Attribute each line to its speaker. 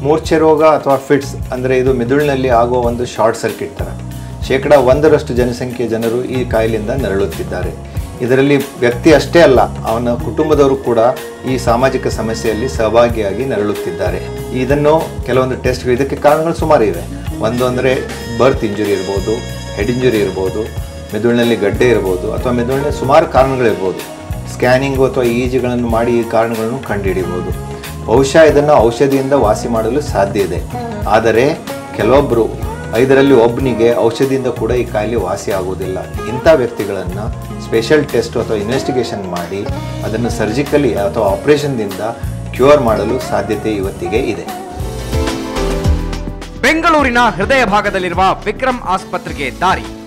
Speaker 1: ಮೂರ್ಛೆ ರೋಗ ಅಥವಾ ಫಿಟ್ಸ್ ಅಂದರೆ ಇದು ಮೆದುಳಿನಲ್ಲಿ ಆಗುವ ಒಂದು ಶಾರ್ಟ್ ಸರ್ಕ್ಯೂಟ್ ಥರ ಶೇಕಡ ಒಂದರಷ್ಟು ಜನಸಂಖ್ಯೆಯ ಜನರು ಈ ಕಾಯಿಲೆಯಿಂದ ನರಳುತ್ತಿದ್ದಾರೆ ಇದರಲ್ಲಿ ವ್ಯಕ್ತಿ ಅಷ್ಟೇ ಅಲ್ಲ ಅವನ ಕುಟುಂಬದವರು ಕೂಡ ಈ ಸಾಮಾಜಿಕ ಸಮಸ್ಯೆಯಲ್ಲಿ ಸಹಭಾಗಿಯಾಗಿ ನರಳುತ್ತಿದ್ದಾರೆ ಇದನ್ನು ಕೆಲವೊಂದು ಟೆಸ್ಟ್ಗಳು ಇದಕ್ಕೆ ಕಾರಣಗಳು ಸುಮಾರು ಇವೆ ಒಂದು ಅಂದರೆ ಬರ್ತ್ ಇಂಜುರಿ ಇರ್ಬೋದು ಹೆಡ್ ಇಂಜುರಿ ಇರ್ಬೋದು ಮೆದುಳಿನಲ್ಲಿ ಗಡ್ಡೆ ಇರ್ಬೋದು ಅಥವಾ ಮೆದುಳಿನ ಸುಮಾರು ಕಾರಣಗಳಿರ್ಬೋದು ಸ್ಕ್ಯಾನಿಂಗು ಅಥವಾ ಇ ಜಿಗಳನ್ನು ಮಾಡಿ ಈ ಕಾರಣಗಳನ್ನು ಕಂಡುಹಿಡಿಬೋದು ಬಹುಶಃ ಇದನ್ನು ಔಷಧಿಯಿಂದ ವಾಸಿ ಮಾಡಲು ಸಾಧ್ಯ ಇದೆ ಆದರೆ ಕೆಲವೊಬ್ಬರು ಐದರಲ್ಲಿ ಒಬ್ಬನಿಗೆ ಔಷಧಿಯಿಂದ ಕೂಡ ಈ ಕಾಯಿಲೆ ವಾಸಿ ಆಗುವುದಿಲ್ಲ ಇಂಥ ವ್ಯಕ್ತಿಗಳನ್ನು ಸ್ಪೆಷಲ್ ಟೆಸ್ಟ್ ಅಥವಾ ಇನ್ವೆಸ್ಟಿಗೇಷನ್ ಮಾಡಿ ಅದನ್ನು ಸರ್ಜಿಕಲಿ ಅಥವಾ ಆಪರೇಷನ್ದಿಂದ ಕ್ಯೂರ್ ಮಾಡಲು ಸಾಧ್ಯತೆ ಇವತ್ತಿಗೆ ಇದೆ
Speaker 2: ಬೆಂಗಳೂರಿನ ಹೃದಯ ಭಾಗದಲ್ಲಿರುವ ವಿಕ್ರಮ್ ಆಸ್ಪತ್ರೆಗೆ ದಾರಿ